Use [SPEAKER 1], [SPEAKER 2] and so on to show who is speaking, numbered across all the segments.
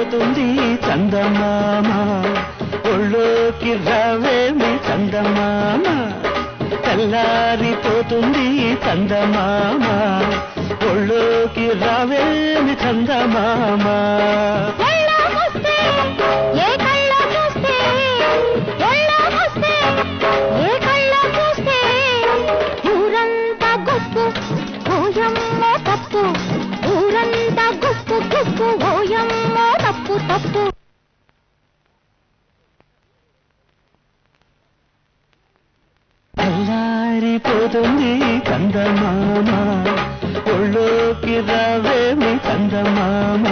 [SPEAKER 1] తెల్లారిపోతుంది చందమామ ఒళ్ళోకి రావేమి చందమామ తెల్లారిపోతుంది చందమామ ఒళ్ళోకి రావేమి చందమామ
[SPEAKER 2] ఒళ్ళోకొస్తే, ఏ కళ్ళో చూస్తే, ఒళ్ళోకొస్తే, ఏ కళ్ళో చూస్తే, ఊరంతా గుప్పు, ఓయమ్మో తప్పు, ఊరంతా గుప్పు గుప్పు, ఓయమ్మో తప్పు తప్పు
[SPEAKER 1] తెల్లారిపోతుంది చందమామ ఒళ్ళోకి రావేమి చందమామ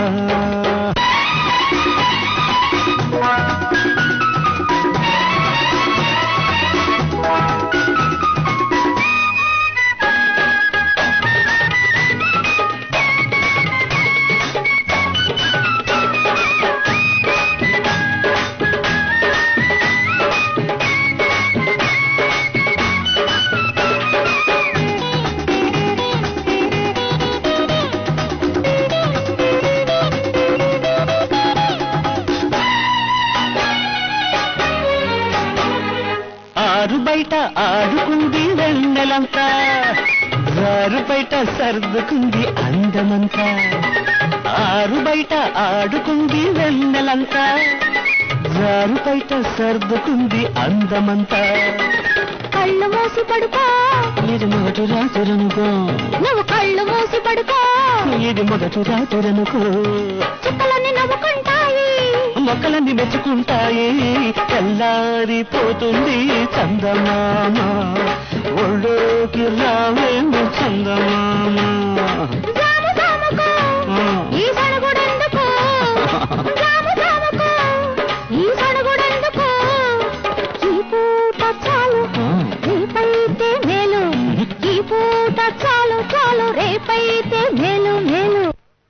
[SPEAKER 1] ఆరు బయట ఆడుకుంది వెన్నెలంతా ఆరు బయట సర్దుకుంది అందమంతా ఆరు బయట ఆడుకుంది వెన్నెలంతా ఆరు బయట సర్దుకుంది అందమంతా
[SPEAKER 2] కళ్ళు మూసి పడుకో
[SPEAKER 1] ఇది మొదటి రాత్రనుకో
[SPEAKER 2] నువ్వు కళ్ళు మూసి పడుకో
[SPEAKER 1] ఇది మొదటి రాత్రనుకో
[SPEAKER 2] చుక్కలన్నీ నవ్వుకుంటాయి
[SPEAKER 1] మొక్కలన్నీ మెచ్చుకుంటాయి తెల్లారిపోతుంది చందమామ ఒళ్ళోకి రావేమో చందమామ
[SPEAKER 2] జాము జాముకో ఈ సడుగుడెందుకు జాము జాముకో ఈ సడుగుడెందుకు ఈ పూట చాలు రేపైతే మేలు ఈ పూట చాలు చాలు రేపైతే మేలు మేలు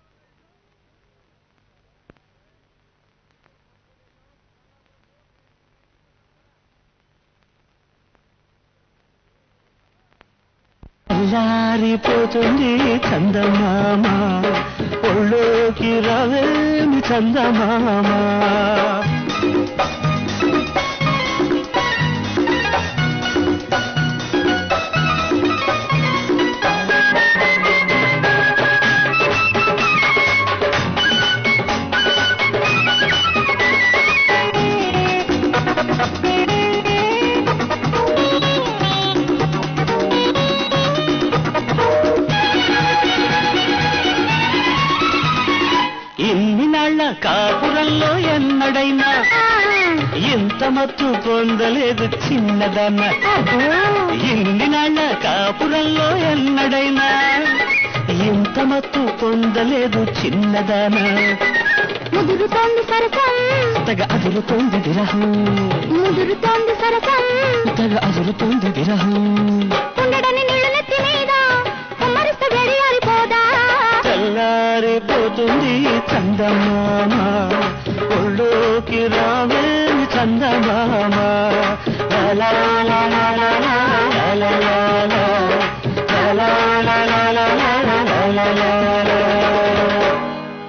[SPEAKER 1] తెల్లారిపోతుంది చందమామ ఒళ్ళోకి రావేమి చందమామ ఇన్ని నాళ్ళ కాపురంలో ఎన్నడైనా ఇంత మత్తు పొందలేదు చిన్నదన్న ఇన్ని నాళ్ళ కాపురంలో ఎన్నడైనా ఇంత మత్తు పొందలేదు చిన్నదాన
[SPEAKER 2] ముదురుతోంది సరసం
[SPEAKER 1] తెగ అదురుతోంది విరహం
[SPEAKER 2] ముదురుతోంది సరసం
[SPEAKER 1] తెగ అదురుతోంది విరహం
[SPEAKER 2] ఉండడని నీళ్ళు నెత్తి మీద కుమ్మరిస్తే గడియారిపోదా
[SPEAKER 1] తెల్లారిపోతుంది చందమామ ఒళ్ళోకి రావేమి చందమామ లా లా లా లా లా లా లా లా లా లా లా లా లా లా లా లా లా లా